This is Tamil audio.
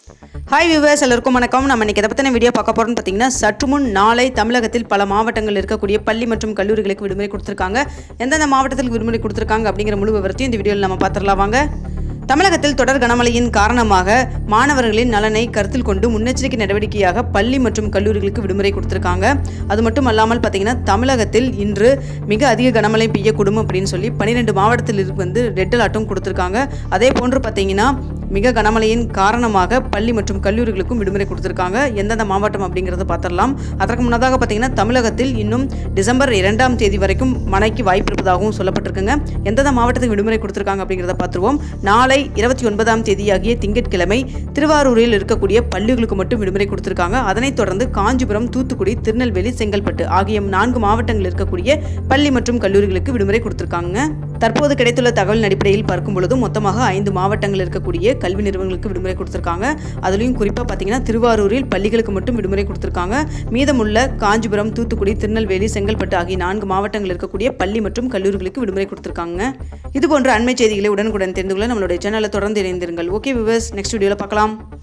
ஹாய் வியூவர்ஸ் எல்லாருக்கும் வணக்கம் நம்ம இன்னைக்கு எதை பற்றின வீடியோ பார்க்க போகிறோம்னு பார்த்தீங்கன்னா சற்று முன் நாளை தமிழகத்தில் பல மாவட்டங்கள் இருக்கக்கூடிய பள்ளி மற்றும் கல்லூரிகளுக்கு விடுமுறை கொடுத்துருக்காங்க எந்தெந்த மாவட்டத்தில் விடுமுறை கொடுத்துருக்காங்க அப்படிங்கிற முழு விவரத்தையும் இந்த வீடியோவில் நம்ம பார்த்துடலாம் வாங்க தமிழகத்தில் தொடர் கனமழையின் காரணமாக மாணவர்களின் நலனை கருத்தில் கொண்டு முன்னெச்சரிக்கை நடவடிக்கையாக பள்ளி மற்றும் கல்லூரிகளுக்கு விடுமுறை கொடுத்துருக்காங்க அது மட்டும் அல்லாமல் பார்த்தீங்கன்னா தமிழகத்தில் இன்று மிக அதிக கனமழை பெய்யக்கூடும் அப்படின்னு சொல்லி பன்னிரெண்டு மாவட்டத்தில் இருக்கு வந்து ரெட் அலர்ட்டும் கொடுத்துருக்காங்க அதே போன்று பார்த்தீங்கன்னா மிக கனமழையின் காரணமாக பள்ளி மற்றும் கல்லூரிகளுக்கும் விடுமுறை கொடுத்துருக்காங்க எந்தெந்த மாவட்டம் அப்படிங்கிறத பார்த்துடலாம் அதற்கு முன்னதாக பார்த்தீங்கன்னா தமிழகத்தில் இன்னும் டிசம்பர் இரண்டாம் தேதி வரைக்கும் மழைக்கு வாய்ப்பு இருப்பதாகவும் சொல்லப்பட்டிருக்குங்க எந்தெந்த மாவட்டத்துக்கு விடுமுறை கொடுத்துருக்காங்க அப்படிங்கிறத பார்த்துருவோம் நாளை இருபத்தி ஒன்பதாம் தேதியாகிய திங்கட்கிழமை திருவாரூரில் இருக்கக்கூடிய பள்ளிகளுக்கு மட்டும் விடுமுறை கொடுத்துருக்காங்க அதனைத் தொடர்ந்து காஞ்சிபுரம் தூத்துக்குடி திருநெல்வேலி செங்கல்பட்டு ஆகிய நான்கு மாவட்டங்களில் இருக்கக்கூடிய பள்ளி மற்றும் கல்லூரிகளுக்கு விடுமுறை கொடுத்துருக்காங்க தற்போது கிடைத்துள்ள தகவலின் அடிப்படையில் பார்க்கும் பொழுது மொத்தமாக ஐந்து மாவட்டங்கள் இருக்கக்கூடிய கல்வி நிறுவனங்களுக்கு விடுமுறை கொடுத்துருக்காங்க அதுலேயும் குறிப்பாக பார்த்தீங்கன்னா திருவாரூரில் பள்ளிகளுக்கு மட்டும் விடுமுறை கொடுத்துருக்காங்க மீதமுள்ள காஞ்சிபுரம் தூத்துக்குடி திருநெல்வேலி செங்கல்பட்டு ஆகிய நான்கு மாவட்டங்கள் இருக்கக்கூடிய பள்ளி மற்றும் கல்லூரிகளுக்கு விடுமுறை கொடுத்துருக்காங்க இது போன்ற அண்மை செய்திகளை உடனுக்குடன் தெரிந்து கொள்ள நம்மளுடைய சேனலை தொடர்ந்து இணைந்திருங்கள் ஓகே விவர்ஸ் நெக்ஸ்ட் வீடியோவில் பார்க்கலாம்